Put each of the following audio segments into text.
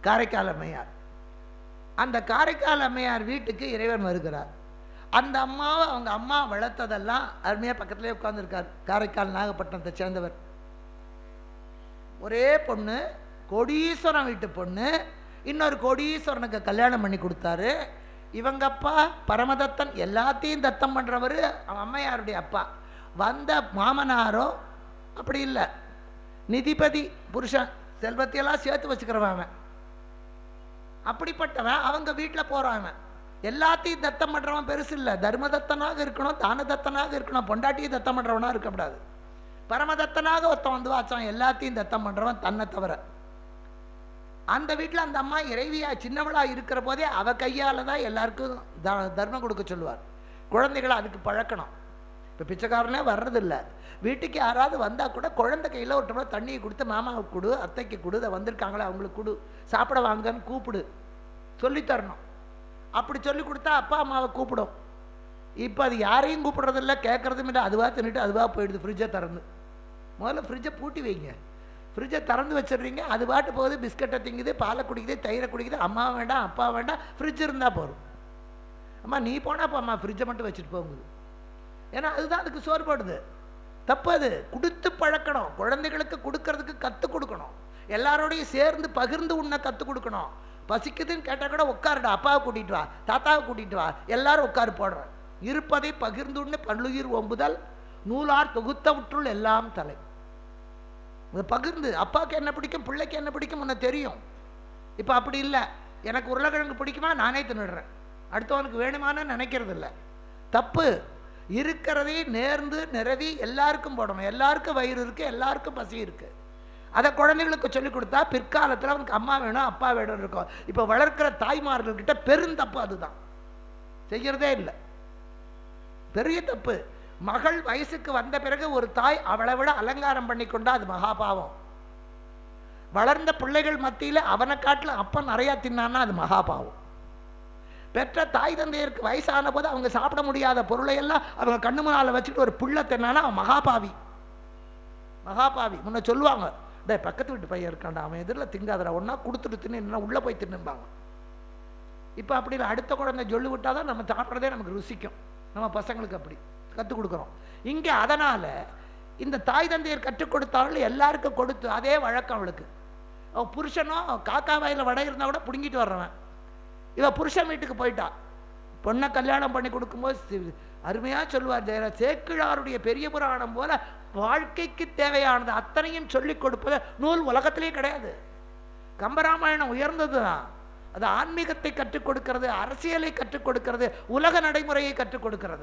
காரைக்கால் அம்மையார் அந்த காரைக்கால் அம்மையார் வீட்டுக்கு இறைவன் வருகிறார் அந்த அம்மாவை அவங்க அம்மா வளர்த்ததெல்லாம் அருமையாக பக்கத்துலேயே உட்காந்துருக்கார் காரைக்கால் நாகப்பட்டினத்தை சேர்ந்தவர் ஒரே பொண்ணு கோடீஸ்வரன் வீட்டு பொண்ணு இன்னொரு கோடீஸ்வரனுக்கு கல்யாணம் பண்ணி கொடுத்தாரு இவங்க அப்பா பரமதத்தன் எல்லாத்தையும் தத்தம் பண்ணுறவர் அவன் அம்மையாருடைய அப்பா வந்த மாமனாரோ அப்படி இல்லை நிதிபதி புருஷன் செல்வத்தையெல்லாம் சேர்த்து வச்சுக்கிறவன் அவன் அப்படிப்பட்டவன் அவங்க வீட்டில் போகிறான் அவன் எல்லாத்தையும் தத்தம் பண்ணுறவன் பெருசு இல்லை தர்மதத்தனாக இருக்கணும் தானதத்தனாக இருக்கணும் பொண்டாட்டியும் தத்தம் பண்ணுறவனாக இருக்கக்கூடாது பரமதத்தனாக ஒருத்தன் வந்து வாச்சான் எல்லாத்தையும் தத்தம் பண்ணுறவன் தன்னை தவிர அந்த வீட்டில் அந்த அம்மா இறைவியா சின்னவளா இருக்கிற போதே அவ கையால் தான் எல்லாருக்கும் த- தர்மம் கொடுக்க சொல்லுவார் குழந்தைகளை அதுக்கு பழக்கணும் இப்போ பிச்சைக்காரனே வர்றதில்ல வீட்டுக்கு யாராவது வந்தால் கூட குழந்தை கையில் ஒரு டம்ளர் தண்ணியை கொடுத்து மாமாவுக்கு கொடு அத்தைக்கு கொடு இதை வந்திருக்காங்களே அவங்களுக்கு கொடு சாப்பிட வாங்கன்னு கூப்பிடு சொல்லித் தரணும் அப்படி சொல்லி கொடுத்தா அப்பா அம்மாவை கூப்பிடும் இப்போ அது யாரையும் கூப்பிடுறதில்ல கேட்குறதும் இல்லை அதுவாக தின்னுட்டு அதுவாக போயிடுது ஃப்ரிட்ஜை திறந்து முதல்ல ஃப்ரிட்ஜை பூட்டி வைங்க ஃப்ரிட்ஜை திறந்து வச்சிடுறீங்க அது பாட்டு போகுது பிஸ்கட்டை திங்குது பாலை குடிக்குது தயிரை குடிக்குது அம்மா வேண்டாம் அப்பா வேண்டாம் ஃப்ரிட்ஜ் இருந்தால் போதும் அம்மா நீ போனால் அப்போ அம்மா ஃப்ரிட்ஜை மட்டும் வச்சுட்டு போகுது ஏன்னா அதுதான் அதுக்கு சோறு போடுது தப்பு அது கொடுத்து பழக்கணும் குழந்தைகளுக்கு கொடுக்கறதுக்கு கற்றுக் கொடுக்கணும் எல்லாரோடையும் சேர்ந்து பகிர்ந்து உண்ண கற்றுக் கொடுக்கணும் பசிக்குதுன்னு கேட்டால் கூட உட்காருடா அப்பாவை கூட்டிகிட்டு வா தாத்தாவை கூட்டிகிட்டு வா எல்லாரும் உட்காரு போடுறேன் இருப்பதை பகிர்ந்து உண்ண பல்லுயிர் ஒம்புதல் நூலார் தொகுத்தவற்றுள் எல்லாம் தலை இதை பகிர்ந்து அப்பாவுக்கு என்ன பிடிக்கும் பிள்ளைக்கு என்ன பிடிக்கும் உன்னை தெரியும் இப்போ அப்படி இல்லை எனக்கு உருளைக்கிழங்கு பிடிக்குமா நானே தின்னுடுறேன் அடுத்தவனுக்கு வேணுமான்னு நினைக்கிறது இல்லை தப்பு இருக்கிறதை நேர்ந்து நிறவி எல்லாருக்கும் போடணும் எல்லாருக்கும் வயிறு இருக்குது எல்லாருக்கும் பசி இருக்குது அதை குழந்தைகளுக்கு சொல்லிக் கொடுத்தா பிற்காலத்தில் அவனுக்கு அம்மா வேணும் அப்பா வேணும் இருக்கும் இப்போ வளர்க்கிற தாய்மார்கள்கிட்ட பெருந்தப்பு அதுதான் செய்கிறதே இல்லை பெரிய தப்பு மகள் வயசுக்கு வந்த பிறகு ஒரு தாய் அவளை விட அலங்காரம் பண்ணி கொண்டா அது மகாபாவம் வளர்ந்த பிள்ளைகள் மத்தியில் அவனை காட்டில் அப்பன் நிறையா தின்னான்னா அது மகாபாவம் பெற்ற தாய் தந்தையருக்கு வயசான போது அவங்க சாப்பிட முடியாத பொருளை எல்லாம் அவங்க கண்ணு முன்னால் வச்சுட்டு ஒரு புள்ள தின்னானா அவன் மகாபாவி மகாபாவி முன்ன சொல்லுவாங்க டேய் பக்கத்து வீட்டு பையன் இருக்கான்டா அவன் எதிரில் திங்காதடா ஒன்றா கொடுத்துட்டு தின்னு இல்லைன்னா உள்ளே போய் தின்னும்பாங்க இப்போ அப்படி இல்லை அடுத்த குழந்தை சொல்லி விட்டால் தான் நம்ம சாப்பிட்றதே நமக்கு ருசிக்கும் நம்ம பசங்களுக்கு அப்படி கற்றுக் கொடுக்குறோம் இங்கே அதனால் இந்த தாய் தந்தையர் கற்றுக் கொடுத்தாலும் எல்லாருக்கும் கொடுத்து அதே வழக்கம் அவளுக்கு அவள் புருஷனும் காக்கா வாயில் வடை இருந்தால் கூட பிடுங்கிட்டு வர்றவன் இவ புருஷன் வீட்டுக்கு போயிட்டா பொண்ணை கல்யாணம் பண்ணி கொடுக்கும்போது சி- அருமையா சொல்லுவார் ஜெயரா சேக்கிழாருடைய பெரிய புராணம் போல வாழ்க்கைக்கு தேவையானது அத்தனையும் சொல்லிக் கொடுப்பது நூல் உலகத்திலே கிடையாது கம்பராமாயணம் உயர்ந்தது தான் அது ஆன்மீகத்தை கற்றுக் கொடுக்கிறது அரசியலை கற்றுக் கொடுக்கிறது உலக நடைமுறையை கற்றுக் கொடுக்கிறது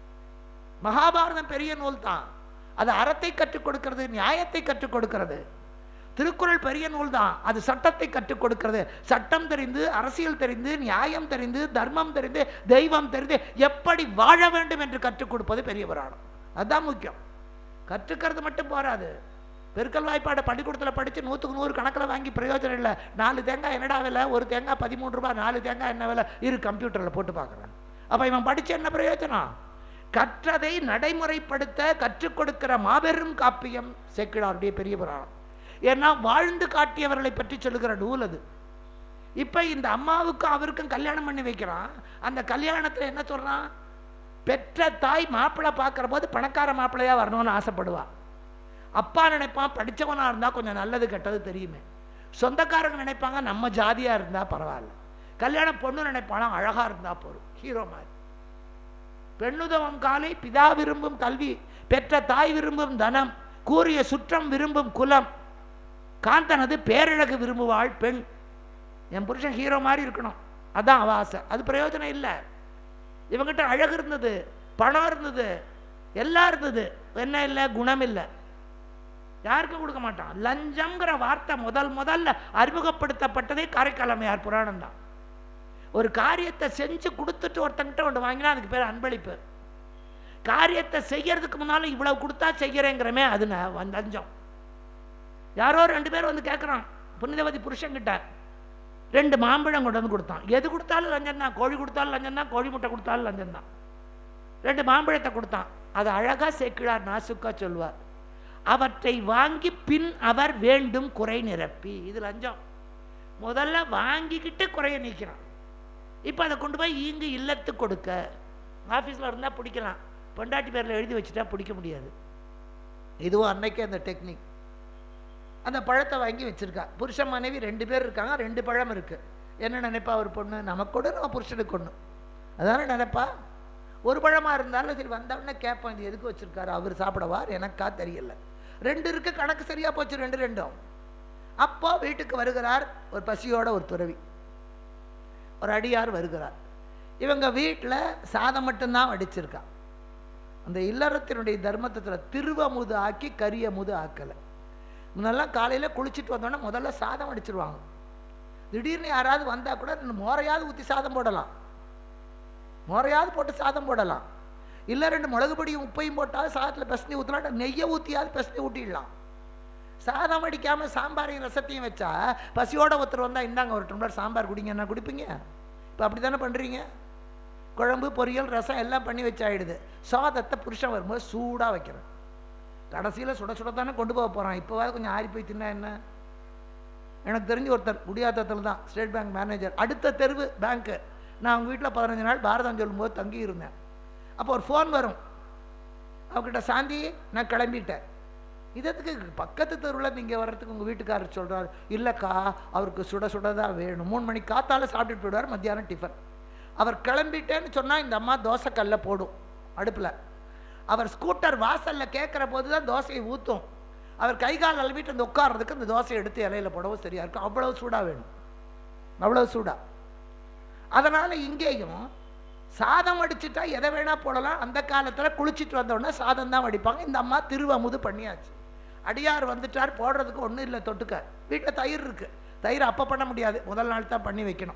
மகாபாரதம் பெரிய நூல் தான் அது அறத்தை கற்றுக் கொடுக்கிறது நியாயத்தை கற்றுக் கொடுக்கிறது திருக்குறள் பெரிய நூல் தான் அது சட்டத்தை கற்றுக் கொடுக்கிறது சட்டம் தெரிந்து அரசியல் தெரிந்து நியாயம் தெரிந்து தர்மம் தெரிந்து தெய்வம் தெரிந்து எப்படி வாழ வேண்டும் என்று கற்றுக் கொடுப்பது பெரிய புராணம் அதுதான் முக்கியம் கற்றுக்கிறது மட்டும் போராது பெருக்கல் வாய்ப்பாடை பள்ளிக்கூடத்தில் படித்து நூற்றுக்கு நூறு கணக்கில் வாங்கி பிரயோஜனம் இல்லை நாலு தேங்காய் என்னடா விலை ஒரு தேங்காய் பதிமூணு ரூபாய் நாலு தேங்காய் என்ன விலை இரு கம்ப்யூட்டரில் போட்டு பார்க்குறேன் அப்போ இவன் படித்து என்ன பிரயோஜனம் கற்றதை நடைமுறைப்படுத்த கற்றுக் கொடுக்கிற மாபெரும் காப்பியம் சேக்கிழாருடைய பெரிய புராணம் ஏன்னா வாழ்ந்து காட்டியவர்களை பற்றி சொல்லுகிற நூல் அது இப்போ இந்த அம்மாவுக்கும் அவருக்கும் கல்யாணம் பண்ணி வைக்கிறான் அந்த கல்யாணத்தில் என்ன சொல்கிறான் பெற்ற தாய் மாப்பிள்ளை பார்க்குற போது பணக்கார மாப்பிள்ளையாக வரணும்னு ஆசைப்படுவா அப்பா நினைப்பான் படித்தவனாக இருந்தால் கொஞ்சம் நல்லது கெட்டது தெரியுமே சொந்தக்காரங்க நினைப்பாங்க நம்ம ஜாதியாக இருந்தால் பரவாயில்ல கல்யாணம் பொண்ணு நினைப்பானா அழகாக இருந்தால் போதும் ஹீரோ மாதிரி பெண்ணுதவம் காலை பிதா விரும்பும் கல்வி பெற்ற தாய் விரும்பும் தனம் கூறிய சுற்றம் விரும்பும் குலம் காந்தனது பேரழகு விரும்புவாள் பெண் என் புருஷன் ஹீரோ மாதிரி இருக்கணும் அதான் அவ ஆசை அது பிரயோஜனம் இல்லை இவங்கிட்ட அழகு இருந்தது பணம் இருந்தது எல்லாம் இருந்தது என்ன இல்லை குணம் இல்லை யாருக்கும் கொடுக்க மாட்டான் லஞ்சம்ங்கிற வார்த்தை முதல் முதல்ல அறிமுகப்படுத்தப்பட்டதே காரைக்காலமையார் புராணம் தான் ஒரு காரியத்தை செஞ்சு கொடுத்துட்டு ஒருத்தங்கிட்ட ஒன்று வாங்கினா அதுக்கு பேர் அன்பளிப்பு காரியத்தை செய்யறதுக்கு முன்னால இவ்வளவு கொடுத்தா செய்யறேங்கிறமே அது ந- வ- லஞ்சம் யாரோ ரெண்டு பேர் வந்து கேட்குறான் புனிதவதி புருஷன்கிட்ட ரெண்டு மாம்பழம் கொண்டு வந்து கொடுத்தான் எது கொடுத்தாலும் லஞ்சம் தான் கோழி கொடுத்தாலும் லஞ்சம் தான் கோழி முட்டை கொடுத்தாலும் லஞ்சம் தான் ரெண்டு மாம்பழத்தை கொடுத்தான் அதை அழகா சேக்கிழார் நாசுக்கா சொல்வார் அவற்றை வாங்கி பின் அவர் வேண்டும் குறை நிரப்பி இது லஞ்சம் முதல்ல வாங்கிக்கிட்டு குறைய நீக்கிறான் இப்போ அதை கொண்டு போய் இங்கு இல்லத்து கொடுக்க ஆஃபீஸில் இருந்தால் பிடிக்கலாம் பொண்டாட்டி பேரில் எழுதி வச்சுட்டா பிடிக்க முடியாது இதுவும் அன்னைக்கே அந்த டெக்னிக் அந்த பழத்தை வாங்கி வச்சிருக்கா புருஷன் மனைவி ரெண்டு பேர் இருக்காங்க ரெண்டு பழம் இருக்கு என்ன நினைப்பா ஒரு பொண்ணு நமக்கு கொடு நம்ம புருஷனுக்கு ஒன்று அதானே நினைப்பா ஒரு பழமாக இருந்தாலும் சரி வந்தவுடனே கேட்பேன் இது எதுக்கு வச்சிருக்காரு அவர் சாப்பிடவார் எனக்கா தெரியல ரெண்டு இருக்கு கணக்கு சரியா போச்சு ரெண்டு ரெண்டும் அப்போ வீட்டுக்கு வருகிறார் ஒரு பசியோட ஒரு துறவி ஒரு அடியார் வருகிறார் இவங்க வீட்டில் சாதம் மட்டும்தான் வடிச்சிருக்கா அந்த இல்லறத்தினுடைய தர்மத்தில் திருவமுது ஆக்கி கரியமுது ஆக்கலை முன்னெல்லாம் காலையில் குளிச்சுட்டு வந்தோடனே முதல்ல சாதம் அடிச்சிருவாங்க திடீர்னு யாராவது வந்தால் கூட ரெண்டு மோரையாவது ஊற்றி சாதம் போடலாம் மோரையாவது போட்டு சாதம் போடலாம் இல்லை ரெண்டு மிளகு பொடியும் உப்பையும் போட்டால் சாதத்தில் பெசனி ஊற்றலாம் நெய்யை ஊற்றியாவது பெசனி ஊட்டிடலாம் சாதம் அடிக்காமல் சாம்பாரையும் ரசத்தையும் வச்சா பசியோட ஒருத்தர் வந்தால் இந்தாங்க ஒரு டம்ளர் சாம்பார் குடிங்க என்ன குடிப்பீங்க இப்போ அப்படி தானே பண்ணுறீங்க குழம்பு பொரியல் ரசம் எல்லாம் பண்ணி வச்சாயிடுது சாதத்தை புருஷன் வரும்போது சூடாக வைக்கிறேன் கடைசியில் சுட சுட தானே கொண்டு போக போகிறான் இப்போவாது கொஞ்சம் ஆறி போய் தின்னா என்ன எனக்கு தெரிஞ்சு ஒருத்தர் குடியாத்தத்தில் தான் ஸ்டேட் பேங்க் மேனேஜர் அடுத்த தெருவு பேங்க்கு நான் அவங்க வீட்டில் பதினஞ்சு நாள் பாரதம் சொல்லும்போது தங்கி இருந்தேன் அப்போ ஒரு ஃபோன் வரும் அவகிட்ட சாந்தி நான் கிளம்பிட்டேன் இதற்கு பக்கத்து தெருவில் நீங்கள் வர்றதுக்கு உங்கள் வீட்டுக்காரர் சொல்கிறார் இல்லைக்கா அவருக்கு சுட சுட தான் வேணும் மூணு மணிக்கு காத்தால சாப்பிட்டுட்டு போயிடுவார் மத்தியானம் டிஃபன் அவர் கிளம்பிட்டேன்னு சொன்னால் இந்த அம்மா தோசை கல்ல போடும் அடுப்பில் அவர் ஸ்கூட்டர் வாசலில் கேட்குற போது தான் தோசையை ஊற்றும் அவர் கை கால் அழுவிட்டு அந்த உட்கார்றதுக்கு அந்த தோசையை எடுத்து இலையில போடவும் சரியாக இருக்கும் அவ்வளோ சூடாக வேணும் அவ்வளோ சூடாக அதனால் இங்கேயும் சாதம் வடிச்சிட்டா எதை வேணா போடலாம் அந்த காலத்தில் குளிச்சுட்டு வந்தோடனே சாதம் தான் வடிப்பாங்க இந்த அம்மா திருவமுது பண்ணியாச்சு அடியார் வந்துட்டார் போடுறதுக்கு ஒன்றும் இல்லை தொட்டுக்க வீட்டில் தயிர் இருக்கு தயிர் அப்போ பண்ண முடியாது முதல் நாள் தான் பண்ணி வைக்கணும்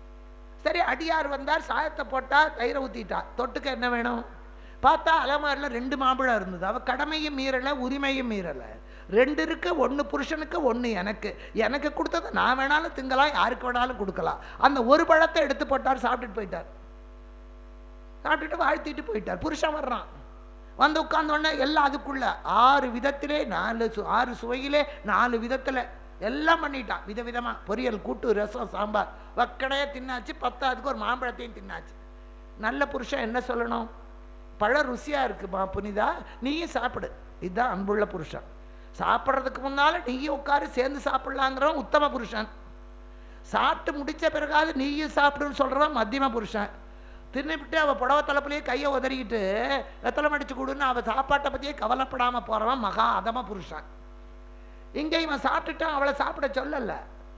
சரி அடியார் வந்தார் சாதத்தை போட்டால் தயிரை ஊற்றிட்டா தொட்டுக்க என்ன வேணும் பார்த்தா அலமாரில் ரெண்டு மாம்பழம் இருந்தது அவள் கடமையும் மீறலை உரிமையும் மீறலை ரெண்டு இருக்கு ஒன்று புருஷனுக்கு ஒன்று எனக்கு எனக்கு கொடுத்ததை நான் வேணாலும் திங்கலாம் யாருக்கு வேணாலும் கொடுக்கலாம் அந்த ஒரு பழத்தை எடுத்து போட்டார் சாப்பிட்டுட்டு போயிட்டார் சாப்பிட்டுட்டு வாழ்த்திட்டு போயிட்டார் புருஷன் வர்றான் வந்து உட்கார்ந்த உடனே எல்லாம் அதுக்குள்ள ஆறு விதத்திலே நாலு சு ஆறு சுவையிலே நாலு விதத்தில் எல்லாம் பண்ணிட்டான் விதவிதமா பொரியல் கூட்டு ரசம் சாம்பார் வக்கடையே தின்னாச்சு பத்தாவதுக்கு ஒரு மாம்பழத்தையும் தின்னாச்சு நல்ல புருஷன் என்ன சொல்லணும் பழ ருசியாக இருக்குமா புனிதா நீயும் சாப்பிடு இதுதான் அன்புள்ள புருஷன் சாப்பிட்றதுக்கு முன்னால் நீயும் உட்காரு சேர்ந்து சாப்பிட்லாங்கிறவன் உத்தம புருஷன் சாப்பிட்டு முடிச்ச பிறகாவது நீயும் சாப்பிடுன்னு சொல்கிறவன் மத்தியம புருஷன் தின்னுபிட்டு அவள் புடவை தலைப்புலேயே கையை உதறிக்கிட்டு வெத்தலை அடிச்சு கொடுன்னு அவள் சாப்பாட்டை பற்றியே கவலைப்படாமல் போகிறவன் மகா அதம புருஷன் இங்கே இவன் சாப்பிட்டுட்டான் அவளை சாப்பிட சொல்லலை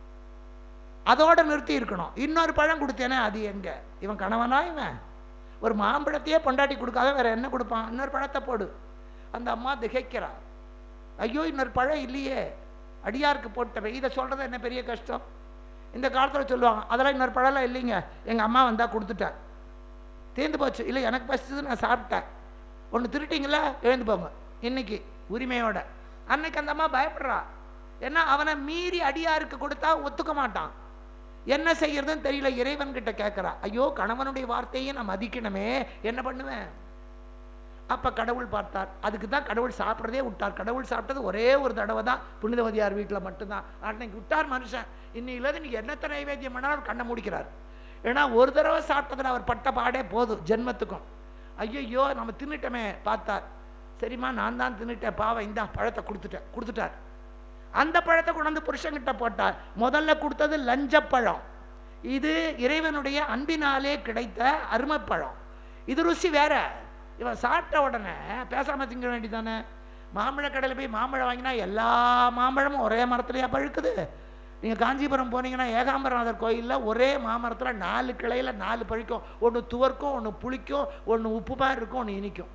அதோட நிறுத்தி இருக்கணும் இன்னொரு பழம் கொடுத்தேனே அது எங்க இவன் கணவனா இவன் ஒரு மாம்பழத்தையே பொண்டாட்டி கொடுக்காத வேற என்ன கொடுப்பான் இன்னொரு பழத்தை போடு அந்த அம்மா திகைக்கிறா ஐயோ இன்னொரு பழம் இல்லையே அடியாருக்கு போட்டவன் இதை சொல்கிறது என்ன பெரிய கஷ்டம் இந்த காலத்தில் சொல்லுவாங்க அதெல்லாம் இன்னொரு பழம்லாம் இல்லைங்க எங்கள் அம்மா வந்தால் கொடுத்துட்டேன் தீர்ந்து போச்சு இல்லை எனக்கு பசிச்சது நான் சாப்பிட்டேன் ஒன்று திருட்டிங்களா எழுந்து போங்க இன்னைக்கு உரிமையோட அன்னைக்கு அந்த அம்மா பயப்படுறா ஏன்னா அவனை மீறி அடியாருக்கு கொடுத்தா ஒத்துக்க மாட்டான் என்ன செய்யறதுன்னு தெரியல இறைவன் கிட்ட கேட்குறா ஐயோ கணவனுடைய வார்த்தையை நான் மதிக்கணுமே என்ன பண்ணுவேன் அப்ப கடவுள் பார்த்தார் அதுக்கு தான் கடவுள் சாப்பிட்றதே விட்டார் கடவுள் சாப்பிட்டது ஒரே ஒரு தடவை தான் புனிதவதியார் வீட்டில் மட்டும்தான் அன்னைக்கு விட்டார் மனுஷன் இன்னையிலேருந்து நீங்க என்னத்தை நைவேத்தியம் பண்ணாலும் கண்ணை முடிக்கிறார் ஏன்னா ஒரு தடவை சாப்பிட்டதில் அவர் பட்ட பாடே போதும் ஜென்மத்துக்கும் ஐயோ நம்ம தின்னுட்டோமே பார்த்தார் சரிம்மா நான் தான் தின்னுட்டேன் பாவம் இந்தா பழத்தை கொடுத்துட்டேன் கொடுத்துட்டார் அந்த பழத்தை கொண்டாந்து புருஷன்கிட்ட போட்டார் முதல்ல கொடுத்தது லஞ்சப்பழம் இது இறைவனுடைய அன்பினாலே கிடைத்த அருமைப்பழம் இது ருசி வேற இவன் சாப்பிட்ட உடனே பேசாம திங்க வேண்டியதானே மாம்பழ கடையில் போய் மாம்பழம் வாங்கினா எல்லா மாம்பழமும் ஒரே மரத்துலையா பழுக்குது நீங்கள் காஞ்சிபுரம் போனீங்கன்னா ஏகாம்பரநாதர் கோயிலில் ஒரே மாமரத்தில் நாலு கிளையில் நாலு பழுக்கும் ஒன்று துவர்க்கும் ஒன்று புளிக்கும் ஒன்று உப்புமா இருக்கும் ஒன்று இனிக்கும்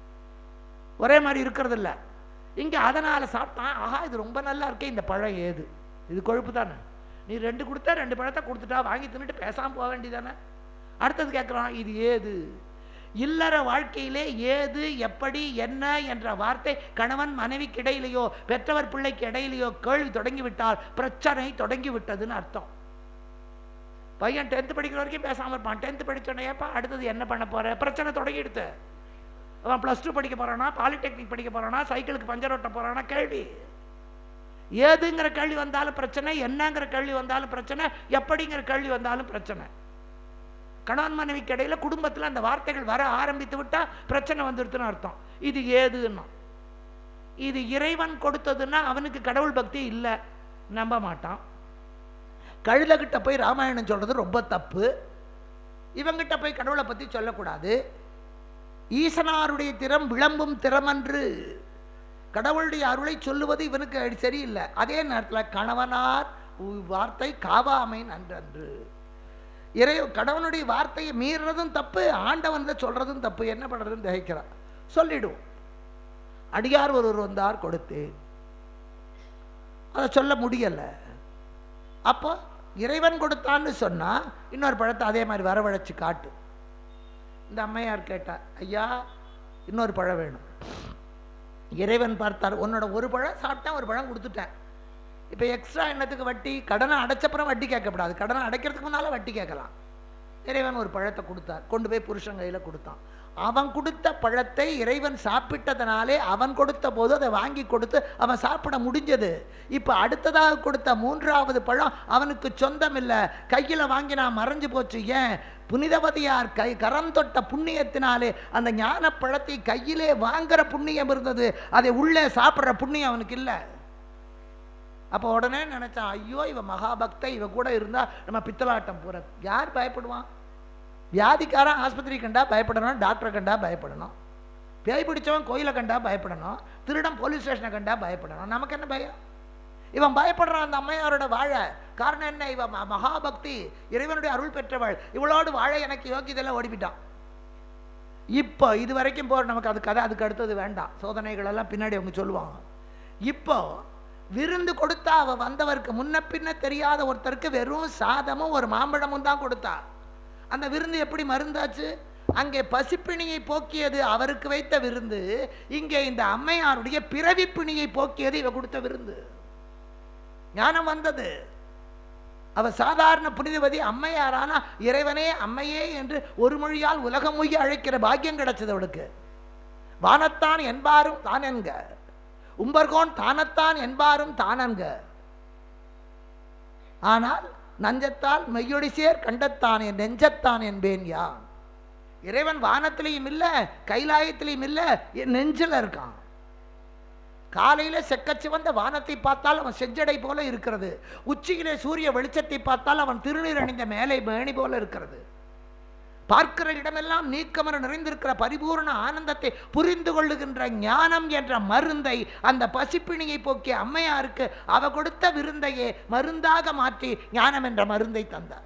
ஒரே மாதிரி இருக்கிறது இல்லை இங்கே அதனால் சாப்பிட்டான் ஆஹா இது ரொம்ப நல்லா இருக்கே இந்த பழம் ஏது இது கொழுப்பு தானே நீ ரெண்டு கொடுத்தா ரெண்டு பழத்தை கொடுத்துட்டா வாங்கி தின்னுட்டு பேசாமல் போக வேண்டியதானே அடுத்தது கேட்குறான் இது ஏது இல்லற வாழ்க்கையிலே ஏது எப்படி என்ன என்ற வார்த்தை கணவன் மனைவிக்கு இடையிலேயோ பெற்றவர் பிள்ளைக்கு இடையிலேயோ கேள்வி தொடங்கிவிட்டால் பிரச்சனை தொடங்கி விட்டதுன்னு அர்த்தம் பையன் டென்த்து படிக்கிற வரைக்கும் பேசாமல் இருப்பான் டென்த்து படிச்சோடனேப்பா அடுத்தது என்ன பண்ண போற பிரச்சனை தொடங்கிடுது அவன் ப்ளஸ் டூ படிக்க போறானா பாலிடெக்னிக் படிக்க போறானா சைக்கிளுக்கு பஞ்சர் ஓட்ட போறானா கேள்வி ஏதுங்கிற கேள்வி வந்தாலும் பிரச்சனை என்னங்கிற கேள்வி வந்தாலும் பிரச்சனை எப்படிங்கிற கேள்வி வந்தாலும் பிரச்சனை கணவன் மனைவிக்கு இடையில குடும்பத்தில் அந்த வார்த்தைகள் வர ஆரம்பித்து விட்டா பிரச்சனை வந்துடுதுன்னு அர்த்தம் இது ஏதுன்னா இது இறைவன் கொடுத்ததுன்னா அவனுக்கு கடவுள் பக்தி இல்லை நம்ப மாட்டான் கழுதகிட்ட போய் ராமாயணம் சொல்றது ரொம்ப தப்பு இவங்கிட்ட போய் கடவுளை பற்றி சொல்லக்கூடாது ஈசனாருடைய திறம் விளம்பும் திறமன்று கடவுளுடைய அருளை சொல்லுவது இவனுக்கு சரியில்லை அதே நேரத்தில் கணவனார் உ- வார்த்தை காவாமை நன்றன்று இறை கடவுளுடைய வார்த்தையை மீறுறதும் தப்பு ஆண்டவன் தான் சொல்றதும் தப்பு என்ன பண்ணுறதுன்னு திகைக்கிறான் சொல்லிடும் அடியார் ஒருவர் வந்தார் கொடுத்தேன் அதை சொல்ல முடியலை அப்போ இறைவன் கொடுத்தான்னு சொன்னா இன்னொரு பழத்தை அதே மாதிரி வரவழைச்சு காட்டு இந்த அம்மையார் கேட்டார் ஐயா இன்னொரு பழம் வேணும் இறைவன் பார்த்தார் உன்னோட ஒரு பழம் சாப்பிட்டேன் ஒரு பழம் கொடுத்துட்டேன் இப்போ எக்ஸ்ட்ரா என்னத்துக்கு வட்டி கடனை அடைச்சப்புறம் வட்டி கேட்கக்கூடாது கடனை அடைக்கிறதுக்கு முன்னால் வட்டி கேட்கலாம் இறைவன் ஒரு பழத்தை கொடுத்தார் கொண்டு போய் புருஷன் கையில் கொடுத்தான் அவன் கொடுத்த பழத்தை இறைவன் சாப்பிட்டதனாலே அவன் கொடுத்த போது அதை வாங்கி கொடுத்து அவன் சாப்பிட முடிஞ்சது இப்போ அடுத்ததாக கொடுத்த மூன்றாவது பழம் அவனுக்கு சொந்தம் இல்லை கையில் வாங்கி நான் மறைஞ்சு போச்சு ஏன் புனிதவதியார் கை கரம் தொட்ட புண்ணியத்தினாலே அந்த ஞான பழத்தை கையிலே வாங்குற புண்ணியம் இருந்தது அதை உள்ளே சாப்பிட்ற புண்ணியம் அவனுக்கு இல்லை அப்போ உடனே நினைச்சான் ஐயோ இவ மகாபக்த இவ கூட இருந்தா நம்ம பித்தலாட்டம் போற யார் பயப்படுவான் வியாதிக்காரன் ஆஸ்பத்திரி கண்டா பயப்படணும் டாக்டரை கண்டா பயப்படணும் பேய் பிடிச்சவன் கோயிலை கண்டா பயப்படணும் திருடன் போலீஸ் ஸ்டேஷனை கண்டா பயப்படணும் நமக்கு என்ன பயம் இவன் பயப்படுறான் அந்த அம்மையாரோட வாழ காரணம் என்ன இவன் ம- மகாபக்தி இறைவனுடைய அருள் பெற்றவள் இவளோடு வாழ எனக்கு யோகியதெல்லாம் ஓடிவிட்டான் இப்போ இது வரைக்கும் போகிற நமக்கு அது கதை அதுக்கு அடுத்தது வேண்டாம் சோதனைகள் எல்லாம் பின்னாடி அவங்க சொல்லுவாங்க இப்போ விருந்து கொடுத்தா அவ வந்தவருக்கு முன்ன பின்ன தெரியாத ஒருத்தருக்கு வெறும் சாதமும் ஒரு மாம்பழமும் தான் கொடுத்தா அந்த விருந்து எப்படி மருந்தாச்சு அங்கே பசிப்பிணியை போக்கியது அவருக்கு வைத்த விருந்து இங்கே இந்த அம்மையாருடைய பிறவி பிணியை போக்கியது இவ கொடுத்த விருந்து ஞானம் வந்தது அவ சாதாரண புனிதவதி அம்மையாரானா இறைவனே அம்மையே என்று ஒரு மொழியால் உலகம் மொழி அழைக்கிற பாக்கியம் கிடைச்சது அவளுக்கு வானத்தான் என்பாரும் தானென்க உம்பர்கோன் தானத்தான் என்பாரும் தானன்க ஆனால் நஞ்சத்தால் மெய்யொடி சேர் கண்டத்தான் என் நெஞ்சத்தான் என்பேன் யான் இறைவன் வானத்திலையும் இல்லை கைலாயத்திலையும் இல்லை என் நெஞ்சில் இருக்கான் காலையில செக்கச்சிவந்த வானத்தை பார்த்தால் அவன் செஞ்சடை போல இருக்கிறது உச்சியிலே சூரிய வெளிச்சத்தை பார்த்தால் அவன் திருநீர் அணிந்த மேலே மேனி போல இருக்கிறது பார்க்கிற இடமெல்லாம் நீக்கமர நிறைந்திருக்கிற பரிபூர்ண ஆனந்தத்தை புரிந்து கொள்ளுகின்ற ஞானம் என்ற மருந்தை அந்த பசிப்பிணியை போக்கிய அம்மையாருக்கு அவ கொடுத்த விருந்தையே மருந்தாக மாற்றி ஞானம் என்ற மருந்தை தந்தார்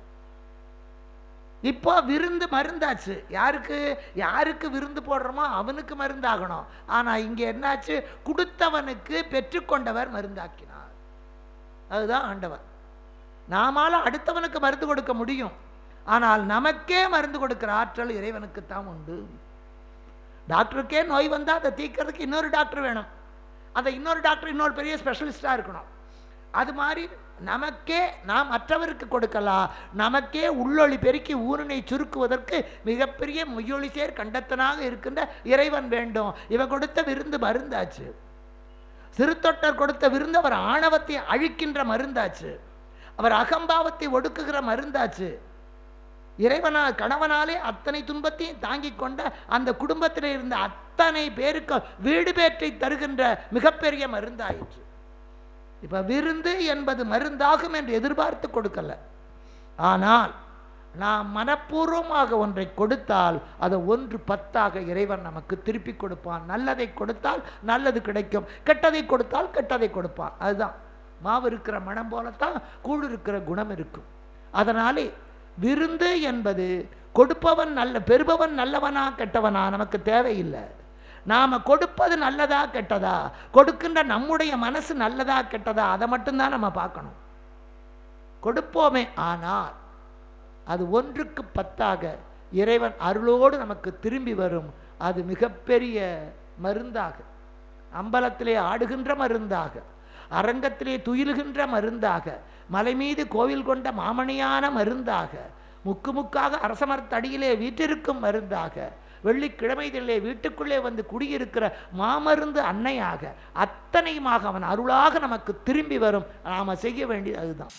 இப்போ விருந்து மருந்தாச்சு யாருக்கு யாருக்கு விருந்து போடுறோமோ அவனுக்கு மருந்தாகணும் ஆனா இங்க என்னாச்சு கொடுத்தவனுக்கு பெற்றுக்கொண்டவர் மருந்தாக்கினார் அதுதான் ஆண்டவர் நாமால அடுத்தவனுக்கு மருந்து கொடுக்க முடியும் ஆனால் நமக்கே மருந்து கொடுக்கிற ஆற்றல் இறைவனுக்கு தான் உண்டு டாக்டருக்கே நோய் வந்தா அதை தீர்க்கறதுக்கு இன்னொரு டாக்டர் வேணும் அந்த இன்னொரு டாக்டர் இன்னொரு பெரிய ஸ்பெஷலிஸ்டா இருக்கணும் அது மாதிரி நமக்கே நாம் மற்றவருக்கு கொடுக்கலாம் நமக்கே உள்ளொளி பெருக்கி ஊரினை சுருக்குவதற்கு மிகப்பெரிய முயொளி சேர் கண்டத்தனாக இருக்கின்ற இறைவன் வேண்டும் இவன் கொடுத்த விருந்து மருந்தாச்சு சிறுத்தொட்டர் கொடுத்த விருந்து அவர் ஆணவத்தை அழிக்கின்ற மருந்தாச்சு அவர் அகம்பாவத்தை ஒடுக்குகிற மருந்தாச்சு இறைவனா கணவனாலே அத்தனை துன்பத்தையும் தாங்கிக் கொண்ட அந்த குடும்பத்தில் இருந்த அத்தனை பேருக்கு வீடு பேற்றை தருகின்ற மிகப்பெரிய மருந்தாயிற்று இப்ப விருந்து என்பது மருந்தாகும் என்று எதிர்பார்த்து கொடுக்கல ஆனால் நாம் மனப்பூர்வமாக ஒன்றை கொடுத்தால் அதை ஒன்று பத்தாக இறைவன் நமக்கு திருப்பி கொடுப்பான் நல்லதை கொடுத்தால் நல்லது கிடைக்கும் கெட்டதை கொடுத்தால் கெட்டதை கொடுப்பான் அதுதான் மாவு இருக்கிற மனம் போலத்தான் கூழ் இருக்கிற குணம் இருக்கும் அதனாலே விருந்து என்பது கொடுப்பவன் நல்ல பெறுபவன் நல்லவனா கெட்டவனா நமக்கு தேவையில்லை நாம கொடுப்பது நல்லதா கெட்டதா கொடுக்கின்ற நம்முடைய மனசு நல்லதா கெட்டதா அதை மட்டும்தான் நம்ம பார்க்கணும் கொடுப்போமே ஆனால் அது ஒன்றுக்கு பத்தாக இறைவன் அருளோடு நமக்கு திரும்பி வரும் அது மிகப்பெரிய மருந்தாக அம்பலத்திலே ஆடுகின்ற மருந்தாக அரங்கத்திலே துயிலுகின்ற மருந்தாக மலை மீது கோவில் கொண்ட மாமணியான மருந்தாக முக்கு முக்காக அரசமரத்தடியிலே வீற்றிருக்கும் மருந்தாக வெள்ளிக்கிழமைகளிலே வீட்டுக்குள்ளே வந்து குடியிருக்கிற மாமருந்து அன்னையாக அத்தனையுமாக அவன் அருளாக நமக்கு திரும்பி வரும் நாம செய்ய வேண்டியது அதுதான்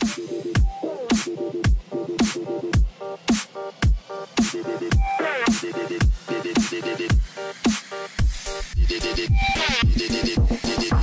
Thank you.